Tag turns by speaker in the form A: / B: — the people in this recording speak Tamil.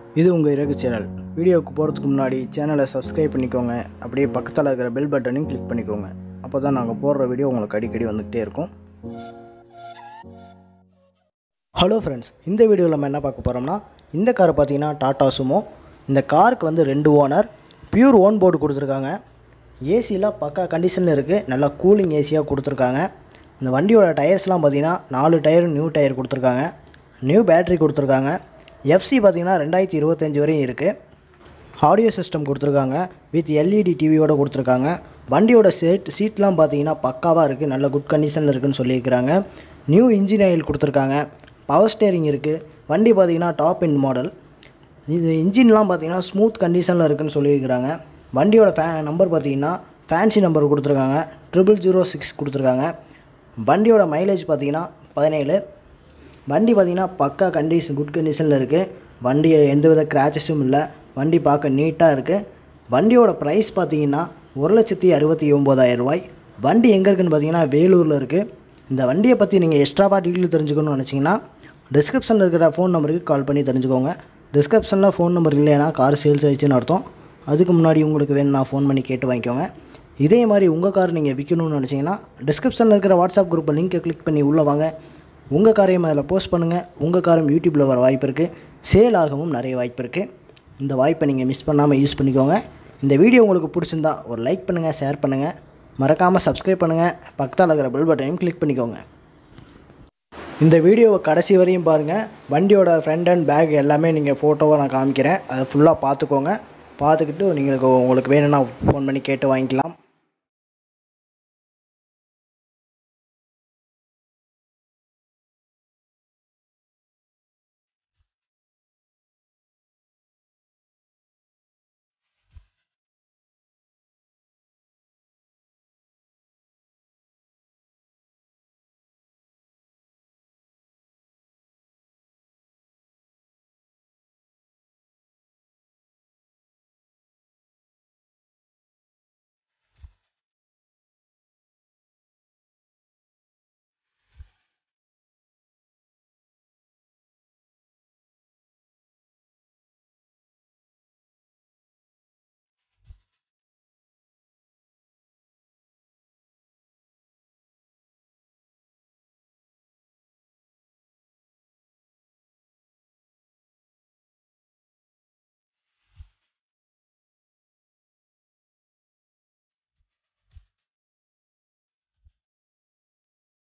A: இது உங்கள் இறகு சேனல் வீடியோவுக்கு போகிறதுக்கு முன்னாடி சேனலை சப்ஸ்கிரைப் பண்ணிக்கோங்க அப்படியே பக்கத்தில் இருக்கிற பெல் பட்டனையும் கிளிக் பண்ணிக்கோங்க அப்போ தான் நாங்கள் போடுற வீடியோ உங்களுக்கு அடிக்கடி வந்துக்கிட்டே இருக்கும் ஹலோ ஃப்ரெண்ட்ஸ் இந்த வீடியோவில் நம்ம என்ன பார்க்க போகிறோம்னா இந்த காரை பார்த்தீங்கன்னா டாடா சுமோ இந்த காருக்கு வந்து ரெண்டு ஓனர் பியூர் ஓன் போர்டு கொடுத்துருக்காங்க ஏசிலாம் பக்கா கண்டிஷனில் இருக்குது நல்லா கூலிங் ஏசியாக கொடுத்துருக்காங்க இந்த வண்டியோட டயர்ஸ்லாம் பார்த்தீங்கன்னா நாலு டயர் நியூ டயர் கொடுத்துருக்காங்க நியூ பேட்டரி கொடுத்துருக்காங்க எஃப்சி பார்த்தீங்கன்னா ரெண்டாயிரத்தி இருபத்தஞ்சி வரையும் இருக்குது ஆடியோ சிஸ்டம் கொடுத்துருக்காங்க வித் எல்இடி டிவியோட கொடுத்துருக்காங்க வண்டியோட சீட் சீட்லாம் பார்த்தீங்கன்னா பக்காவாக இருக்குது நல்ல குட் கண்டிஷனில் இருக்குன்னு சொல்லியிருக்கிறாங்க நியூ இன்ஜின் ஆயில் கொடுத்துருக்காங்க பவர் ஸ்டேரிங் இருக்குது வண்டி பார்த்தீங்கன்னா டாப் எண்ட் மாடல் இது இன்ஜின்லாம் பார்த்தீங்கன்னா ஸ்மூத் கண்டிஷனில் இருக்குன்னு சொல்லியிருக்கிறாங்க வண்டியோட ஃபே நம்பர் பார்த்தீங்கன்னா ஃபேன்சி நம்பர் கொடுத்துருக்காங்க ட்ரிபிள் ஜீரோ சிக்ஸ் கொடுத்துருக்காங்க வண்டியோட மைலேஜ் பார்த்தீங்கன்னா பதினேழு வண்டி பார்த்தீங்கன்னா பக்கா கண்டிஷன் குட் கண்டிஷனில் இருக்குது வண்டி எந்தவித கிராச்சஸும் இல்லை வண்டி பார்க்க நீட்டாக இருக்குது வண்டியோட ப்ரைஸ் பார்த்தீங்கன்னா ஒரு லட்சத்தி அறுபத்தி ஒம்போதாயிரம் ரூபாய் வண்டி எங்கே இருக்குன்னு பார்த்தீங்கன்னா வேலூரில் இருக்குது இந்த வண்டியை பற்றி நீங்கள் எக்ஸ்ட்ராவாக டீட்டெயில் தெரிஞ்சுக்கணும்னு நினச்சிங்கன்னா டிஸ்கிரிப்ஷனில் இருக்கிற ஃபோன் நம்பருக்கு கால் பண்ணி தெரிஞ்சுக்கோங்க டிஸ்கிரிப்ஷனில் ஃபோன் நம்பர் இல்லைன்னா கார் சேல்ஸ் ஆயிடுச்சுன்னு அர்த்தம் அதுக்கு முன்னாடி உங்களுக்கு வேணும்னா ஃபோன் பண்ணி கேட்டு வாங்கிக்கோங்க இதே மாதிரி உங்கள் கார் நீங்கள் விற்கணும்னு நினச்சிங்கன்னா டிஸ்கிரிப்ஷனில் இருக்கிற வாட்ஸ்அப் குரூப்பை லிங்கை கிளிக் பண்ணி உள்ளே வாங்க உங்கள் காரையும் அதில் போஸ்ட் பண்ணுங்கள் உங்கள் காரும் யூடியூப்பில் வர வாய்ப்பு இருக்குது சேல் ஆகவும் நிறைய வாய்ப்பு இருக்குது இந்த வாய்ப்பை நீங்கள் மிஸ் பண்ணாமல் யூஸ் பண்ணிக்கோங்க இந்த வீடியோ உங்களுக்கு பிடிச்சிருந்தா ஒரு லைக் பண்ணுங்கள் ஷேர் பண்ணுங்கள் மறக்காமல் சப்ஸ்கிரைப் பண்ணுங்கள் பக்கத்தில் இருக்கிற பெல் பட்டனையும் கிளிக் பண்ணிக்கோங்க இந்த வீடியோவை கடைசி வரையும் பாருங்கள் வண்டியோட ஃப்ரண்ட் அண்ட் பேக் எல்லாமே நீங்கள் ஃபோட்டோவை நான் காமிக்கிறேன் அதை ஃபுல்லாக பார்த்துக்கோங்க பார்த்துக்கிட்டு நீங்கள் உங்களுக்கு வேணும்னா ஃபோன் பண்ணி கேட்டு வாங்கிக்கலாம்